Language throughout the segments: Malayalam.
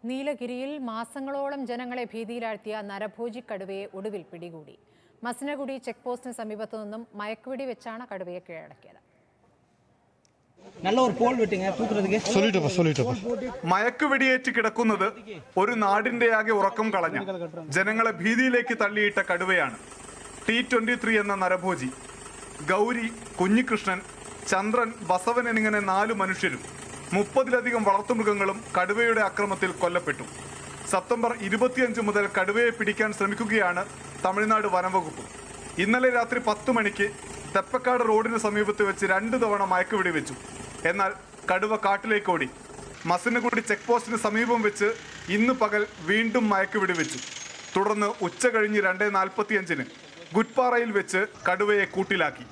നീലഗിരിയിൽ മാസങ്ങളോളം ജനങ്ങളെ ഭീതിയിലാഴ്ത്തിയ നരഭോജി കടുവയെ ഒടുവിൽ പിടികൂടി മസനഗുഡി ചെക്ക് പോസ്റ്റിന് സമീപത്തു നിന്നും മയക്കുവെടി വെച്ചാണ് കടുവയെ കീഴടക്കിയത് நல்ல ஒரு போல் விட்டுங்க தூக்குறதுக்கு சொல்லிட்டப்பா சொல்லிட்டப்பா മയക്ക് വെടിയേറ്റ് കിടക്കുന്നത് ഒരു നാടിന്റെയാകെ ഉറക്കം കളഞ്ഞ ജനങ്ങളെ ഭീതിയിലേക്ക് തള്ളിയിട്ട കടുവയാണ് ടി ട്വന്റി ത്രീ എന്ന നരഭോജി ഗൗരി കുഞ്ഞികൃഷ്ണൻ ചന്ദ്രൻ ബസവൻ എന്നിങ്ങനെ നാല് മനുഷ്യരും മുപ്പതിലധികം വളർത്തുമൃഗങ്ങളും കടുവയുടെ അക്രമത്തിൽ കൊല്ലപ്പെട്ടു സെപ്റ്റംബർ ഇരുപത്തിയഞ്ച് മുതൽ കടുവയെ പിടിക്കാൻ ശ്രമിക്കുകയാണ് തമിഴ്നാട് വനംവകുപ്പ് ഇന്നലെ രാത്രി പത്ത് മണിക്ക് തെപ്പക്കാട് റോഡിന് സമീപത്ത് വെച്ച് രണ്ടു തവണ മയക്കുവെടി വെച്ചു എന്നാൽ കടുവ കാട്ടിലേക്ക് ഓടി മസിനഗുഡി ചെക്ക് പോസ്റ്റിന് സമീപം വെച്ച് ഇന്ന് പകൽ വീണ്ടും മയക്കുവെടി വെച്ചു തുടർന്ന് ഉച്ച കഴിഞ്ഞ് രണ്ട് നാൽപ്പത്തിയഞ്ചിന് ഗുഡ്പാറയിൽ വെച്ച് കടുവയെ കൂട്ടിലാക്കി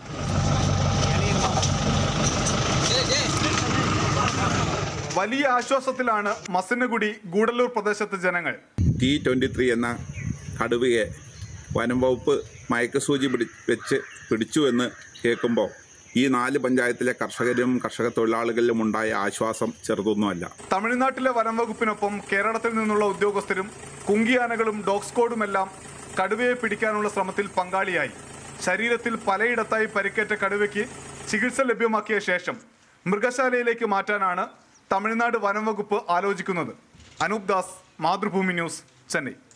വലിയ ആശ്വാസത്തിലാണ് മസിനഗുഡി ഗൂഡല്ലൂർ പ്രദേശത്തെ ജനങ്ങൾ ടി ട്വൻ്റി ത്രീ എന്ന കടുവയെ വനം വകുപ്പ് മയക്കസൂചി പിടി വെച്ച് പിടിച്ചു എന്ന് കേൾക്കുമ്പോൾ ഈ നാല് പഞ്ചായത്തിലെ കർഷകരും കർഷക തൊഴിലാളികളിലും ഉണ്ടായ ആശ്വാസം ചെറുതൊന്നുമല്ല തമിഴ്നാട്ടിലെ വനം വകുപ്പിനൊപ്പം കേരളത്തിൽ നിന്നുള്ള ഉദ്യോഗസ്ഥരും കുങ്കിയാനകളും ഡോഗ് സ്ക്വാഡുമെല്ലാം കടുവയെ പിടിക്കാനുള്ള ശ്രമത്തിൽ പങ്കാളിയായി ശരീരത്തിൽ പലയിടത്തായി പരിക്കേറ്റ കടുവയ്ക്ക് ചികിത്സ ലഭ്യമാക്കിയ ശേഷം മൃഗശാലയിലേക്ക് മാറ്റാനാണ് തമിഴ്നാട് വനം വകുപ്പ് ആലോചിക്കുന്നത് അനൂപ് ദാസ് മാതൃഭൂമി ന്യൂസ് ചെന്നൈ